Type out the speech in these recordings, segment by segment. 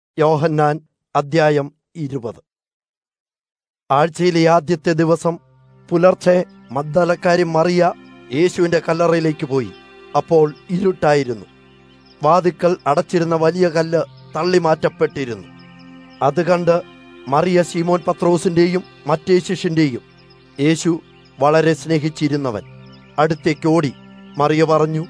യോഹന്നാൻ അദ്ധ്യായം ഇരുപത് ആഴ്ചയിലെ ആദ്യത്തെ ദിവസം പുലർച്ചെ മദ്ദലക്കാരി മറിയ യേശുവിന്റെ കല്ലറയിലേക്ക് പോയി അപ്പോൾ ഇരുട്ടായിരുന്നു വാതിക്കൽ അടച്ചിരുന്ന വലിയ കല്ല് തള്ളിമാറ്റപ്പെട്ടിരുന്നു അത് കണ്ട് മറിയ ശീമോൻ പത്രോസിന്റെയും മറ്റേ ശിഷ്യന്റെയും യേശു വളരെ സ്നേഹിച്ചിരുന്നവൻ അടുത്തേക്ക് ഓടി മറിയ പറഞ്ഞു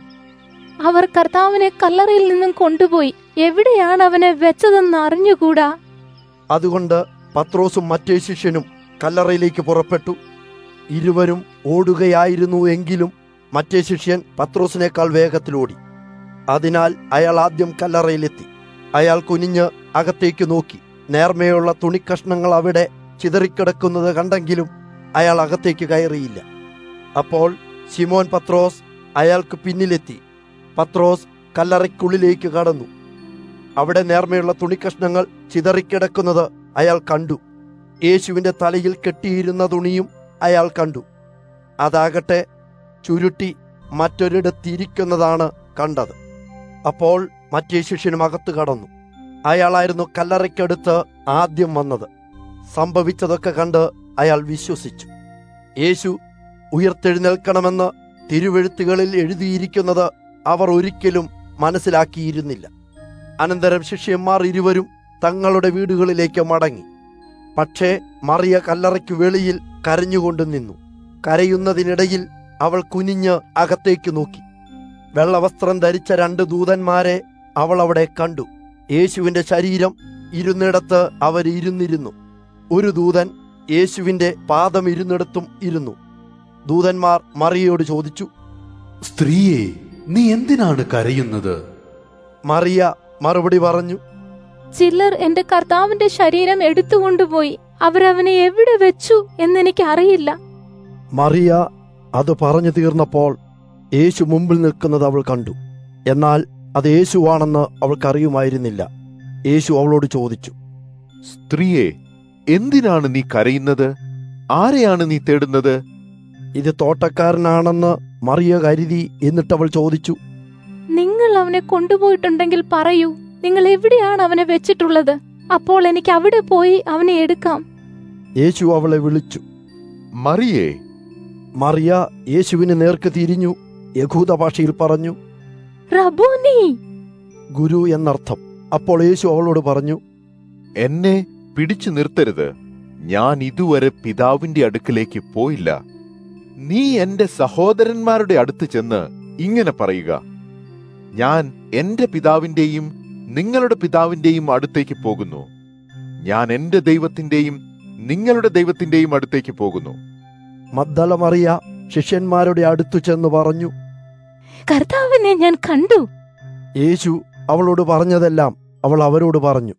അവർ കർത്താവിനെ കല്ലറയിൽ നിന്നും കൊണ്ടുപോയി എവിടെയാണ് അവനെ വെച്ചതെന്ന് അറിഞ്ഞുകൂടാ അതുകൊണ്ട് പത്രോസും മറ്റേ ശിഷ്യനും കല്ലറയിലേക്ക് പുറപ്പെട്ടു ഇരുവരും ഓടുകയായിരുന്നു എങ്കിലും മറ്റേ ശിഷ്യൻ പത്രോസിനേക്കാൾ വേഗത്തിലോടി അതിനാൽ അയാൾ ആദ്യം കല്ലറയിലെത്തി അയാൾ കുനിഞ്ഞ് അകത്തേക്ക് നോക്കി നേർമയുള്ള തുണിക്കഷ്ണങ്ങൾ അവിടെ ചിതറിക്കിടക്കുന്നത് കണ്ടെങ്കിലും അയാൾ അകത്തേക്ക് കയറിയില്ല അപ്പോൾ ശിമോൻ പത്രോസ് അയാൾക്ക് പിന്നിലെത്തി പത്രോസ് കല്ലറയ്ക്കുള്ളിലേക്ക് കടന്നു അവിടെ നേർമയുള്ള തുണിക്കഷ്ണങ്ങൾ ചിതറിക്കിടക്കുന്നത് അയാൾ കണ്ടു യേശുവിന്റെ തലയിൽ കെട്ടിയിരുന്ന തുണിയും അയാൾ കണ്ടു അതാകട്ടെ ചുരുട്ടി മറ്റൊരിടത്തിരിക്കുന്നതാണ് കണ്ടത് അപ്പോൾ മറ്റേ ശിഷ്യനും അകത്ത് കടന്നു അയാളായിരുന്നു കല്ലറയ്ക്കടുത്ത് ആദ്യം വന്നത് സംഭവിച്ചതൊക്കെ കണ്ട് അയാൾ വിശ്വസിച്ചു യേശു ഉയർത്തെഴുന്നേൽക്കണമെന്ന് തിരുവെഴുത്തുകളിൽ എഴുതിയിരിക്കുന്നത് അവർ ഒരിക്കലും മനസ്സിലാക്കിയിരുന്നില്ല അനന്തരം ശിഷ്യന്മാർ ഇരുവരും തങ്ങളുടെ വീടുകളിലേക്ക് മടങ്ങി പക്ഷേ മറിയ കല്ലറയ്ക്ക് വെളിയിൽ കരഞ്ഞുകൊണ്ട് നിന്നു കരയുന്നതിനിടയിൽ അവൾ കുനിഞ്ഞ് അകത്തേക്ക് നോക്കി വെള്ളവസ്ത്രം ധരിച്ച രണ്ട് ദൂതന്മാരെ അവൾ അവിടെ കണ്ടു യേശുവിന്റെ ശരീരം ഇരുന്നിടത്ത് അവർ ഇരുന്നിരുന്നു ഒരു ദൂതൻ യേശുവിന്റെ പാദം ഇരുന്നിടത്തും ഇരുന്നു ദൂതന്മാർ മറിയയോട് ചോദിച്ചു സ്ത്രീയെ നീ എന്തിനാണ് കരയുന്നത് മറിയ മറുപടി പറഞ്ഞു ചിലർ എന്റെ കർത്താവിന്റെ ശരീരം എടുത്തുകൊണ്ടുപോയി അവരവനെ എവിടെ വെച്ചു എന്നെനിക്ക് അറിയില്ല മറിയ അത് പറഞ്ഞു തീർന്നപ്പോൾ യേശു മുമ്പിൽ നിൽക്കുന്നത് അവൾ കണ്ടു എന്നാൽ അത് യേശുവാണെന്ന് അവൾക്കറിയുമായിരുന്നില്ല യേശു അവളോട് ചോദിച്ചു സ്ത്രീയെ എന്തിനാണ് നീ കരയുന്നത് ആരെയാണ് നീ തേടുന്നത് ഇത് തോട്ടക്കാരനാണെന്ന് മറിയ കരുതി എന്നിട്ടവൾ ചോദിച്ചു നിങ്ങൾ അവനെ കൊണ്ടുപോയിട്ടുണ്ടെങ്കിൽ പറയൂ നിങ്ങൾ എവിടെയാണ് അവനെ വെച്ചിട്ടുള്ളത് അപ്പോൾ എനിക്ക് അവിടെ പോയി അവനെ എടുക്കാം യേശു അവളെ വിളിച്ചു മറിയേ മറിയ യേശുവിന് നേർക്ക് തിരിഞ്ഞു യഹൂദ ഭാഷയിൽ പറഞ്ഞു റബോനി ഗുരു എന്നർത്ഥം അപ്പോൾ യേശു അവളോട് പറഞ്ഞു എന്നെ പിടിച്ചു നിർത്തരുത് ഞാൻ ഇതുവരെ പിതാവിന്റെ അടുക്കിലേക്ക് പോയില്ല നീ എന്റെ സഹോദരന്മാരുടെ അടുത്ത് ചെന്ന് ഇങ്ങനെ പറയുക ഞാൻ എന്റെ പിതാവിന്റെയും നിങ്ങളുടെ പിതാവിന്റെയും അടുത്തേക്ക് പോകുന്നു ഞാൻ എന്റെ ദൈവത്തിന്റെയും നിങ്ങളുടെ ദൈവത്തിന്റെയും അടുത്തേക്ക് പോകുന്നു മദ്ദല മറിയ ശിഷ്യന്മാരുടെ അടുത്തു ചെന്ന് പറഞ്ഞു കർത്താവിനെ ഞാൻ കണ്ടു യേശു അവളോട് പറഞ്ഞതെല്ലാം അവൾ അവരോട് പറഞ്ഞു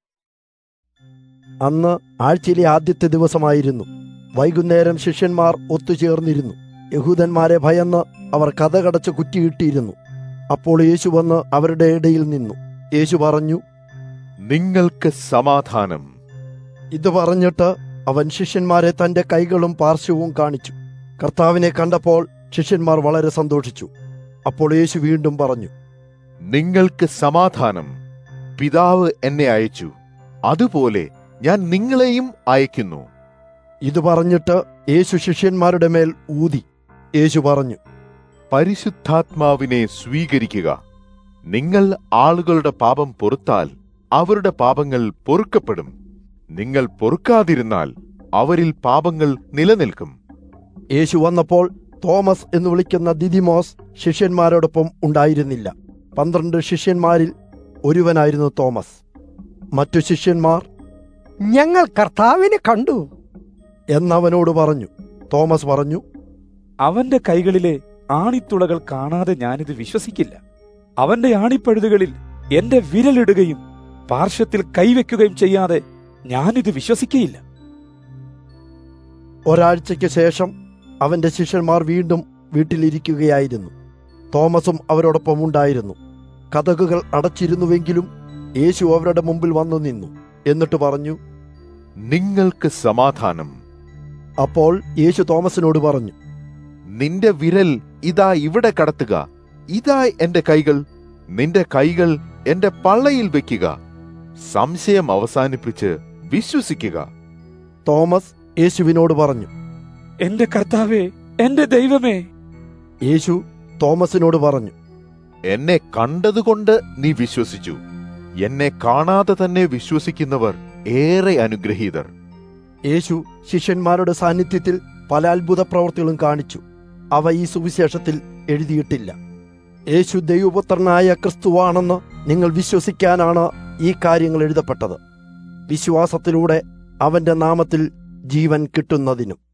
അന്ന് ആഴ്ചയിലെ ആദ്യത്തെ ദിവസമായിരുന്നു വൈകുന്നേരം ശിഷ്യന്മാർ ഒത്തുചേർന്നിരുന്നു യഹൂദന്മാരെ ഭയന്ന് അവർ കഥകടച്ച് കുറ്റിയിട്ടിരുന്നു അപ്പോൾ യേശു വന്ന് അവരുടെ ഇടയിൽ നിന്നു യേശു പറഞ്ഞു നിങ്ങൾക്ക് സമാധാനം ഇത് പറഞ്ഞിട്ട് അവൻ ശിഷ്യന്മാരെ തന്റെ കൈകളും പാർശ്വവും കാണിച്ചു കർത്താവിനെ കണ്ടപ്പോൾ ശിഷ്യന്മാർ വളരെ സന്തോഷിച്ചു അപ്പോൾ യേശു വീണ്ടും പറഞ്ഞു നിങ്ങൾക്ക് സമാധാനം പിതാവ് എന്നെ അയച്ചു അതുപോലെ ഞാൻ നിങ്ങളെയും അയക്കുന്നു ഇത് പറഞ്ഞിട്ട് യേശു ശിഷ്യന്മാരുടെ മേൽ ഊതി യേശു പറഞ്ഞു പരിശുദ്ധാത്മാവിനെ സ്വീകരിക്കുക നിങ്ങൾ ആളുകളുടെ പാപം പൊറുത്താൽ അവരുടെ പാപങ്ങൾ പൊറുക്കപ്പെടും നിങ്ങൾ പൊറുക്കാതിരുന്നാൽ അവരിൽ പാപങ്ങൾ നിലനിൽക്കും യേശു വന്നപ്പോൾ തോമസ് എന്ന് വിളിക്കുന്ന ദിദിമോസ് ശിഷ്യന്മാരോടൊപ്പം ഉണ്ടായിരുന്നില്ല പന്ത്രണ്ട് ശിഷ്യന്മാരിൽ ഒരുവനായിരുന്നു തോമസ് മറ്റു ശിഷ്യന്മാർ ഞങ്ങൾ കർത്താവിനെ കണ്ടു എന്നവനോട് പറഞ്ഞു തോമസ് പറഞ്ഞു അവന്റെ കൈകളിലെ ആണിത്തുളകൾ കാണാതെ ഞാനിത് വിശ്വസിക്കില്ല അവന്റെ ആണിപ്പഴുതുകളിൽ എന്റെ വിരലിടുകയും പാർശ്വത്തിൽ കൈവയ്ക്കുകയും ചെയ്യാതെ ഞാനിത് വിശ്വസിക്കയില്ല ഒരാഴ്ചയ്ക്ക് ശേഷം അവന്റെ ശിഷ്യന്മാർ വീണ്ടും വീട്ടിലിരിക്കുകയായിരുന്നു തോമസും അവരോടൊപ്പം ഉണ്ടായിരുന്നു കഥകുകൾ അടച്ചിരുന്നുവെങ്കിലും യേശു അവരുടെ മുമ്പിൽ വന്നു നിന്നു എന്നിട്ട് പറഞ്ഞു നിങ്ങൾക്ക് സമാധാനം അപ്പോൾ യേശു തോമസിനോട് പറഞ്ഞു നിന്റെ വിരൽ ഇതാ ഇവിടെ കടത്തുക ഇതാ എന്റെ കൈകൾ നിന്റെ കൈകൾ എന്റെ പള്ളയിൽ വെക്കുക സംശയം അവസാനിപ്പിച്ച് വിശ്വസിക്കുക തോമസ് യേശുവിനോട് പറഞ്ഞു എന്റെ കർത്താവേ എന്റെ ദൈവമേ യേശു തോമസിനോട് പറഞ്ഞു എന്നെ കണ്ടതുകൊണ്ട് നീ വിശ്വസിച്ചു എന്നെ കാണാതെ തന്നെ വിശ്വസിക്കുന്നവർ ഏറെ അനുഗ്രഹീതർ യേശു ശിഷ്യന്മാരുടെ സാന്നിധ്യത്തിൽ പല അത്ഭുത പ്രവർത്തികളും കാണിച്ചു അവ ഈ സുവിശേഷത്തിൽ എഴുതിയിട്ടില്ല യേശു ദൈവപുത്രനായ ക്രിസ്തുവാണെന്ന് നിങ്ങൾ വിശ്വസിക്കാനാണ് ഈ കാര്യങ്ങൾ എഴുതപ്പെട്ടത് വിശ്വാസത്തിലൂടെ അവന്റെ നാമത്തിൽ ജീവൻ കിട്ടുന്നതിനും